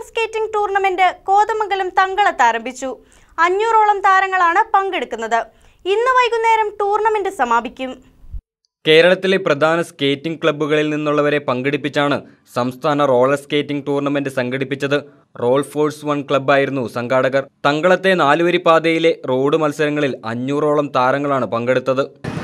skating tournament Kothamangalam തങ്കളത്ത് ആരംഭിച്ചു അഞ്ഞൂറോളം താരങ്ങളാണ് പങ്കെടുക്കുന്നത് ഇന്ന് വൈകുന്നേരം ടൂർണമെന്റ് സമാപിക്കും കേരളത്തിലെ പ്രധാന സ്കേറ്റിംഗ് ക്ലബ്ബുകളിൽ നിന്നുള്ളവരെ പങ്കെടുപ്പിച്ചാണ് സംസ്ഥാന റോളർ സ്കേറ്റിംഗ് ടൂർണമെന്റ് സംഘടിപ്പിച്ചത് റോൾ ഫോഴ്സ് വൺ ക്ലബ്ബായിരുന്നു സംഘാടകർ തങ്കളത്തെ നാലുവരി പാതയിലെ റോഡ് മത്സരങ്ങളിൽ അഞ്ഞൂറോളം താരങ്ങളാണ് പങ്കെടുത്തത്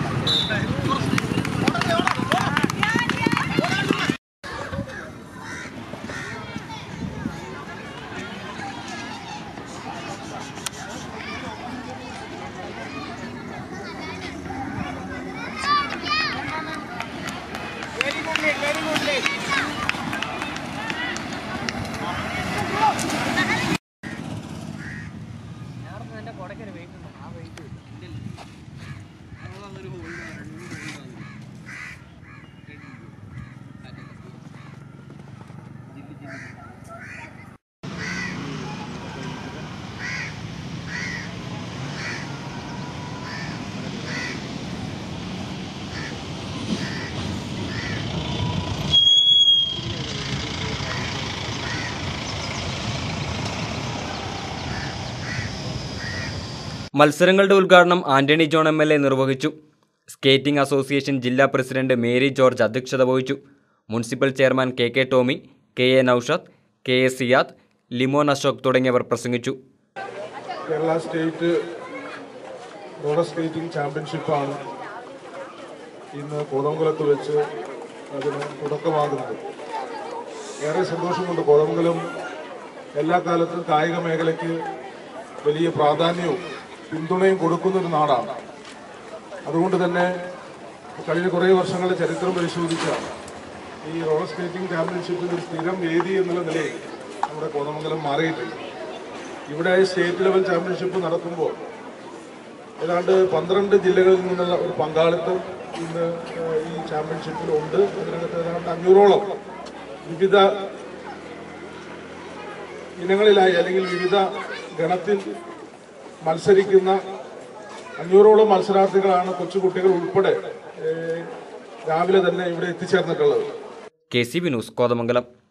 മത്സരങ്ങളുടെ ഉദ്ഘാടനം Antony John M L A നിർവഹിച്ചു സ്കേറ്റിംഗ് അസോസിയേഷൻ ജില്ലാ പ്രസിഡന്റ് മേരി ജോർജ് അധ്യക്ഷത വഹിച്ചു municipal chairman K K Tomy K A Naushad K A Siyad Limon Ashok തുടങ്ങിയവർ പ്രസംഗിച്ചു കേരള സ്റ്റേറ്റ് റോളർ സ്കേറ്റിംഗ് ചാമ്പ്യൻഷിപ്പാണ് ഇന്ന് കോതമംഗലത്ത് വെച്ച് അതിന് തുടക്കമാകുന്നത് ഏറെ സന്തോഷമുണ്ട് കോതമംഗലം എല്ലാ കാലത്തും കായിക മേഖലയ്ക്ക് വലിയ പ്രാധാന്യവും പിന്തുണയും കൊടുക്കുന്നൊരു നാടാണ് അതുകൊണ്ട് തന്നെ കഴിഞ്ഞ കുറേ വർഷങ്ങളുടെ ചരിത്രം പരിശോധിച്ച ഈ റോളർ സ്കേറ്റിംഗ് ചാമ്പ്യൻഷിപ്പിന് ഒരു സ്ഥിരം വേദി എന്നുള്ള നിലയിൽ നമ്മുടെ കോതമംഗലം മാറിയിട്ടുണ്ട് ഇവിടെ സ്റ്റേറ്റ് ലെവൽ ചാമ്പ്യൻഷിപ്പ് നടത്തുമ്പോൾ ഏതാണ്ട് പന്ത്രണ്ട് ജില്ലകളിൽ നിന്നുള്ള ഒരു പങ്കാളിത്തം ഇന്ന് ഏഹ്, ഈ ചാമ്പ്യൻഷിപ്പിൽ ഉണ്ട് അതിനകത്ത് ഏതാണ്ട് അഞ്ഞൂറോളം വിവിധ ഇനങ്ങളിലായി അല്ലെങ്കിൽ വിവിധ ഗണത്തിൽ മത്സരിക്കുന്ന അഞ്ഞൂറോളം മത്സരാർത്ഥികളാണ് കൊച്ചുകുട്ടികൾ ഉൾപ്പെടെ ഏഹ്, രാവിലെ തന്നെ ഇവിടെ എത്തിച്ചേർന്നിട്ടുള്ളത് K C B news Kothamangalam